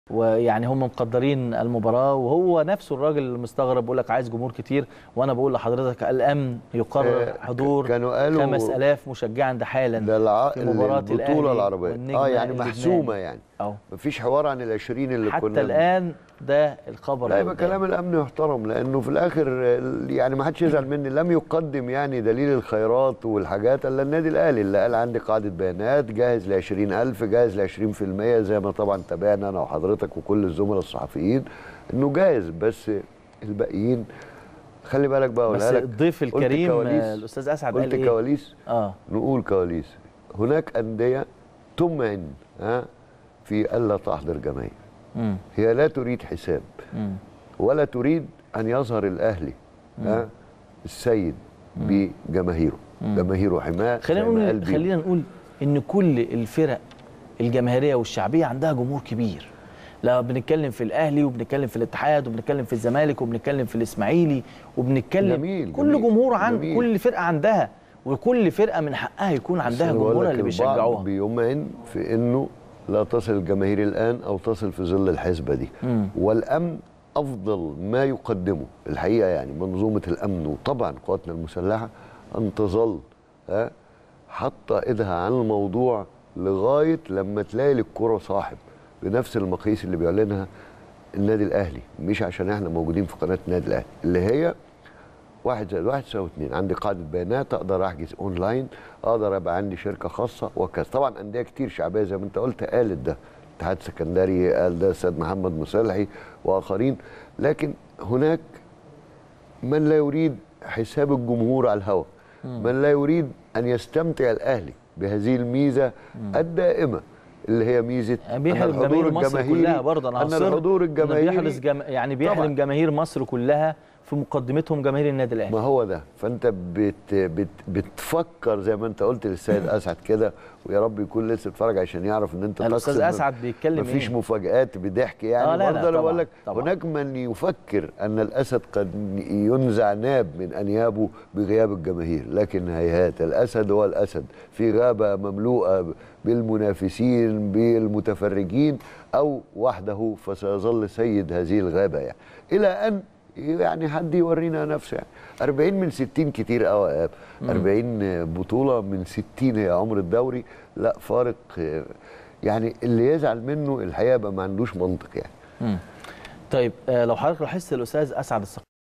ويعني هم مقدرين المباراه وهو نفسه الراجل المستغرب بيقول لك عايز جمهور كتير وانا بقول لحضرتك الامن يقرر آه، حضور كانوا قالوا 5000 مشجعا ده حالا ده الع... في مباراة الأهلي البطوله العربيه والنجم اه يعني اللبناني. محسومه يعني اهو مفيش حوار عن ال 20 اللي حتى كنا الان ده الخبر لا اللي يبقى قدام. كلام الامن يحترم لانه في الاخر آه، يعني ما حدش يزعل مني لم يقدم يعني دليل الخيرات والحاجات الا النادي الاهلي اللي قال عندي قاعده بيانات جاهز ل 20000 جاهز ل 20% زي ما طبعا تابعنا انا وحضرتك وكل الزملاء الصحفيين انه جاهز بس الباقيين خلي بالك بقى بس اقولها لك الضيف قلت الكريم كواليس. آه، الاستاذ اسعد قال قلت ايه كواليس اه نقول كواليس هناك انديه تمعن ها في الا تحضر جماهير امم هي لا تريد حساب امم ولا تريد ان يظهر الاهلي ها السيد بجماهيره جماهيره حماه خلينا زي ما قال نقول بيه. خلينا نقول ان كل الفرق الجماهيريه والشعبيه عندها جمهور كبير لا بنتكلم في الاهلي وبنتكلم في الاتحاد وبنتكلم في الزمالك وبنتكلم في الاسماعيلي وبنتكلم جميل، كل جميل، جمهور عن جميل. كل فرقه عندها وكل فرقه من حقها يكون بس عندها أنا بقول جمهورها لك اللي البعض بيشجعوها بيمعن في انه لا تصل الجماهير الان او تصل في ظل الحسبه دي مم. والامن افضل ما يقدمه الحقيقه يعني منظومه الامن وطبعا قواتنا المسلحه ان تظل ها حاطه ايدها عن الموضوع لغايه لما تلاقي للكره صاحب بنفس المقاييس اللي بيعلنها النادي الاهلي مش عشان احنا موجودين في قناه النادي الاهلي اللي هي واحد زائد واحد يساوي اتنين عندي قاعدة بيانات أقدر أحجز أونلاين أقدر أبقى عندي شركة خاصة وكذا طبعا أندية كتير شعبية زي ما أنت قلت قالت ده اتحاد سكندري قال ده السيد محمد مصلحي وآخرين لكن هناك من لا يريد حساب الجمهور على الهواء من لا يريد أن يستمتع الأهلي بهذه الميزة الدائمة اللي هي ميزة أن بيحرم جماهير مصر الجماهيري كلها برضه انا أن هصر الحضور إنه الجماهيري بيحرز جم... يعني بيحرم طبعاً. جماهير مصر كلها في مقدمتهم جماهير النادي الاهلي ما هو ده فانت بت بت بتفكر زي ما انت قلت للسيد اسعد كده ويا رب يكون لسه اتفرج عشان يعرف ان انت الاستاذ تقصد اسعد بيتكلم مفيش ايه مفاجآت بضحك يعني آه، لا، لا، برضه انا طبعاً، بقول لك طبعاً. هناك من يفكر ان الاسد قد ينزع ناب من انيابه بغياب الجماهير لكن هيهات الاسد هو الاسد في غابه مملوءه بالمنافسين بالمتفرجين او وحده فسيظل سيد هذه الغابه يعني الى ان يعني حد يورينا نفسه يعني 40 من 60 كتير قوي يا إيهاب. 40 بطوله من 60 هي عمر الدوري لا فارق آه، يعني اللي يزعل منه الحقيقه بقى ما عندوش منطق يعني مم. طيب آه، لو حضرتك لاحظت الاستاذ اسعد الصقر